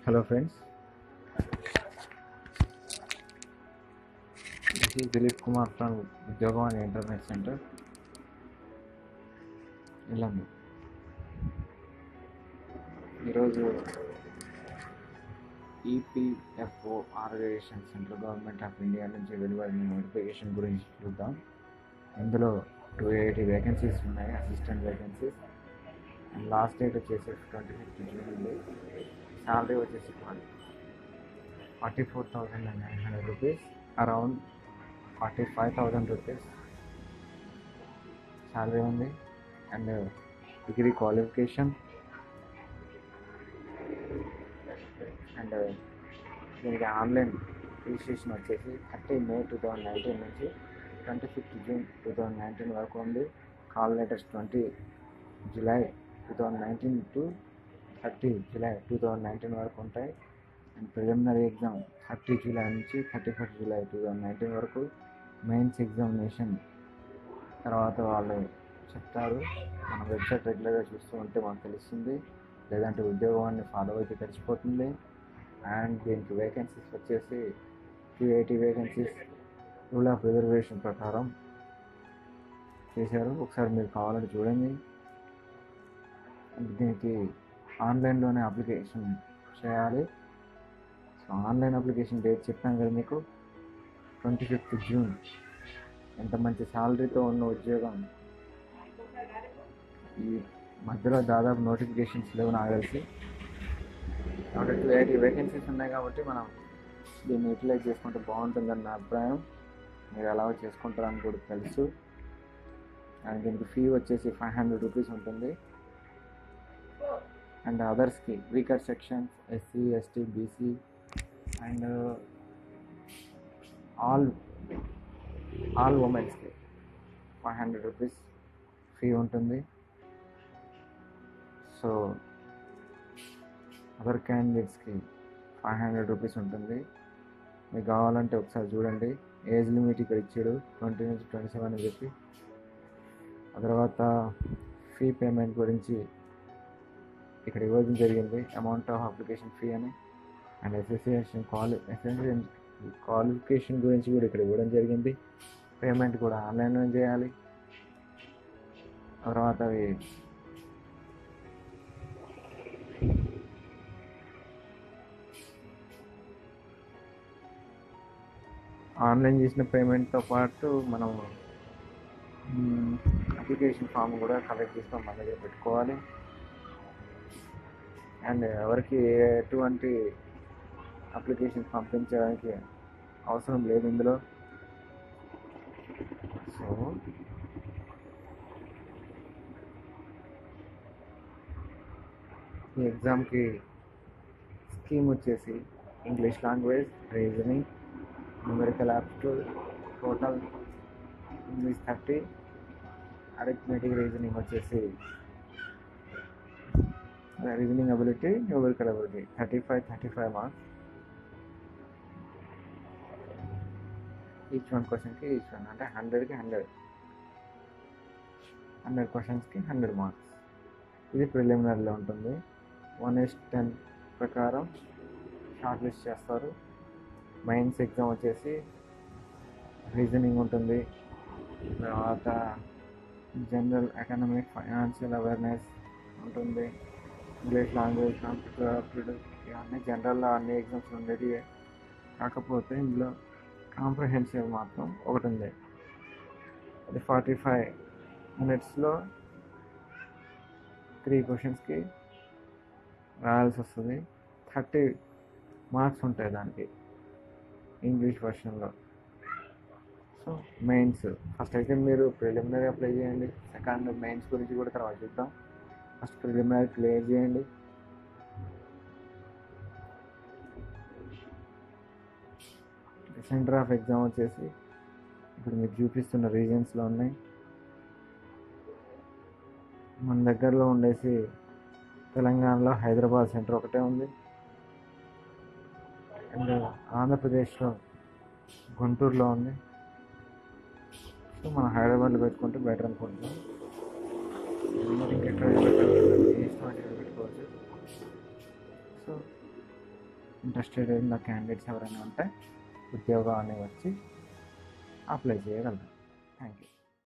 Hello friends. This is Dilip Kumar from Udyogavani Internet Center. Yellandu ఈరోజు EPFO organisation central government of India నుంచి వెలువడిన notification గురించి చూద్దాం ఇందులో టూ ఎయిటీ వేకెన్సీస్ ఉన్నాయి assistant vacancies and last date వచ్చేసి twenty fifth June ఉంది salary వచ్చేసి forty four thousand and nine hundred rupees around forty five thousand rupees salary ఉంది అండ్ డిగ్రీ క్వాలిఫికేషన్ అండ్ దీనికి ఆన్లైన్ రిజిస్ట్రేషన్ వచ్చేసి thirty May two thousand nineteen నుంచి twenty fifth June two thousand nineteen వరకు ఉంది call letters twenty July two thousand nineteen to thirty July two thousand nineteen వరకు ఉంటాయి and preliminary exam thirty July నుంచి thirty first July two thousand nineteen వరకు mains examination తర్వాత వాళ్ళు చెప్తారు మన వెబ్సైట్ రెగ్యులర్గా చూస్తూ ఉంటే మనకు తెలుస్తుంది లేదంటే ఉద్యోగాన్ని ఫాలో అయితే తెలిసిపోతుంది అండ్ దీనికి వేకెన్సీస్ వచ్చేసి two eighty vacancies rule of reservation ప్రకారం చేశారు ఒకసారి మీరు కావాలంటే చూడండి దీనికి ఆన్లైన్లోనే అప్లికేషన్ చేయాలి సో ఆన్లైన్ అప్లికేషన్ డేట్ చెప్పాను కదా మీకు ట్వంటీ ఫిఫ్త్ జూన్ ఎంత మంచి శాలరీతో ఉన్న ఉద్యోగం ఈ మధ్యలో దాదాపు నోటిఫికేషన్స్ లేవు నాకు తెలిసి కాబట్టి టూ ఎయిటీ వేకెన్సీస్ ఉన్నాయి కాబట్టి మనం దీన్ని యూటిలైజ్ చేసుకుంటే బాగుంటుందని నా అభిప్రాయం మీరు ఎలా చేసుకుంటారని కూడా తెలుసు అండ్ దీనికి ఫీ వచ్చేసి ఫైవ్ హండ్రెడ్ రూపీస్ ఉంటుంది అండ్ అదర్స్కి weaker sections SC ST BC and all all ఉమెన్స్కి ఫైవ్ హండ్రెడ్ రూపీస్ ఫీ ఉంటుంది సో అదర్ క్యాండిడేట్స్కి ఫైవ్ హండ్రెడ్ రూపీస్ ఉంటుంది మీకు కావాలంటే ఒకసారి చూడండి ఏజ్ లిమిట్ ఇక్కడ ఇచ్చాడు ట్వంటీ నుంచి ట్వంటీ సెవెన్ అని చెప్పి ఆ తర్వాత ఫీ పేమెంట్ గురించి ఇక్కడ ఇవ్వడం జరిగింది అమౌంట్ ఆఫ్ అప్లికేషన్ ఫీ అని and association quali association qualification గురించి కూడా ఇక్కడ ఇవ్వడం జరిగింది పేమెంట్ కూడా ఆన్లైన్లో చేయాలి తర్వాత అవి ఆన్లైన్ చేసిన పేమెంట్తో పాటు మనం అప్లికేషన్ ఫామ్ కూడా కలెక్ట్ చేసుకొని మన దగ్గర పెట్టుకోవాలి అండ్ ఎవరికి ఎటువంటి అప్లికేషన్ పంపించడానికి అవసరం లేదు ఇందులో సో ఈ ఎగ్జామ్కి స్కీమ్ వచ్చేసి English language reasoning numerical aptitude total English thirty arithmetic reasoning వచ్చేసి reasoning ability numerical ability thirty five thirty five marks each one క్వశ్చన్కి ఈచ్ వన్ అంటే హండ్రెడ్కి హండ్రెడ్ హండ్రెడ్ క్వశ్చన్స్కి హండ్రెడ్ మార్క్స్ ఇది ప్రిలిమినరీలో ఉంటుంది వన్ ఎస్ టెన్ ప్రకారం షార్ట్ లిస్ట్ చేస్తారు మైన్స్ ఎగ్జామ్ వచ్చేసి రీజనింగ్ ఉంటుంది తర్వాత జనరల్ ఎకనామిక్ ఫైనాన్షియల్ అవేర్నెస్ ఉంటుంది ఇంగ్లీష్ లాంగ్వేజ్ కంప్యూటర్ ఆప్టిట్యూడ్ ఇవన్నీ జనరల్లో అన్ని ఎగ్జామ్స్ ఉండేవి కాకపోతే ఇందులో కాంప్రహెన్సివ్ మాత్రం ఒకటి ఉంది అది ఫార్టీ ఫైవ్ మినిట్స్లో త్రీ క్వశ్చన్స్కి రాయాల్సి వస్తుంది థర్టీ మార్క్స్ ఉంటాయి దానికి ఇంగ్లీష్ వర్షన్లో సో మెయిన్స్ ఫస్ట్ అయితే మీరు ప్రిలిమినరీ అప్లై చేయండి సెకండ్ మెయిన్స్ గురించి కూడా తర్వాత చూద్దాం ఫస్ట్ ప్రిలిమినరీ క్లియర్ చేయండి సెంటర్ ఆఫ్ ఎగ్జామ్ వచ్చేసి ఇప్పుడు మీకు చూపిస్తున్న రీజన్స్లో ఉన్నాయి మన దగ్గరలో ఉండేసి తెలంగాణలో హైదరాబాద్ సెంటర్ ఒకటే ఉంది అండ్ ఆంధ్రప్రదేశ్లో గుంటూరులో ఉంది సో మనం హైదరాబాద్లో పెట్టుకుంటే బెటర్ అనుకుంటున్నాం మరి ఇంకెక్కడ పెట్టాలి? ఏ ఇష్టం అంటే ఇక్కడ పెట్టుకోవచ్చు సో ఇంట్రెస్టెడ్ ఉన్న క్యాండిడేట్స్ ఎవరైనా ఉంటే ఉద్యోగం అనేవి వచ్చి అప్లై చేయగలరు థ్యాంక్ యూ